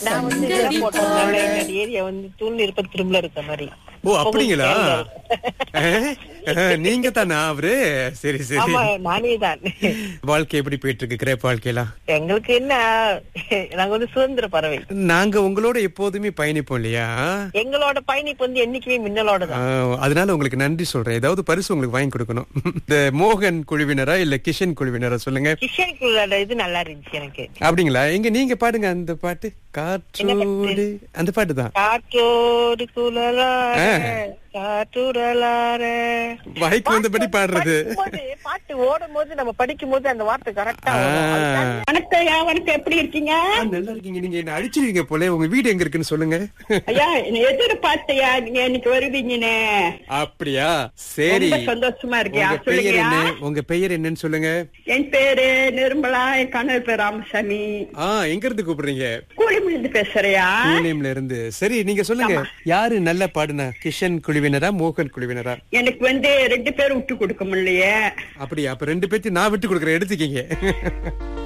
நான் வந்து இடம் போட்டதுனால என்னோட ஏரியா வந்து தூள் இருப்ப திரும்பல இருக்க மாதிரி ஓ அப்படிங்களா அஹ், அஹ், நீங்க தானா அவரு சரி சரி ஆமா நானே தான் வாழ்க்கை எப்படி போயிட்டு இருக்கு கிரேப் வாழ்க்கையெல்லாம் எங்களுக்கு என்ன நாங்க வந்து சுதந்திர பறவை நாங்க உங்களோட எப்போதுமே பயணிப்போம் இல்லையா எங்களோட பயணிப்பு வந்து என்னைக்குமே மின்னலோட தான் ஆஹ், அதனால உங்களுக்கு நன்றி சொல்றேன் ஏதாவது பரிசு உங்களுக்கு வாங்கி கொடுக்கணும் இந்த மோகன் குழுவினரா இல்ல கிஷன் குழுவினரா சொல்லுங்க கிஷனுக்குள்ள இது நல்லா இருந்துச்சு எனக்கு அப்படிங்களா எங்க நீங்க பாடுங்க அந்த பாட்டு காற்றோடு அந்த பாட்டு தான் காற்றோடு குழலார காற்றுடலார வாய்க்கு வந்தபடி பாடுறது படிக்கும்போது, பாட்டு ஓடும் போது நம்ம படிக்கும் போது அந்த வார்த்தை கரெக்டா ஆஹ். வணக்கம் ஐயா வணக்கம் எப்படி இருக்கீங்க ஆ, நல்லா இருக்கீங்க நீங்க என்ன அடிச்சிருவீங்க போல உங்க வீடு எங்க இருக்குன்னு சொல்லுங்க ஐயா என்னை எதிர்பார்த்தையா நீங்க இன்னைக்கு வருவீங்கன்னு அப்படியா சரி ரொம்ப சந்தோஷமா இருக்கியா உங்க பெயர் சொல்லுங்கய்யா என்ன உங்க பெயர் என்னன்னு சொல்லுங்க என் பேரு நிர்மலா என் கணவர் பேர் ராமசாமி ஆ எங்க இருந்து கூப்பிடுறீங்க கூலிமொழிந்து பேசுறியா பூனேம்ல இருந்து சரி நீங்க சொல்லுங்க யாரு நல்லா பாடுனா கிஷன் குழுவினரா மோகன் குழுவினரா எனக்கு வந்து ரெண்டு பேரும் விட்டு கொடுக்க முடியலையே அப்படியா அப்ப ரெண்டு பேர்த்தையும் நான் விட்டு கொடுக்குறேன் எடுத்துக்கீங்க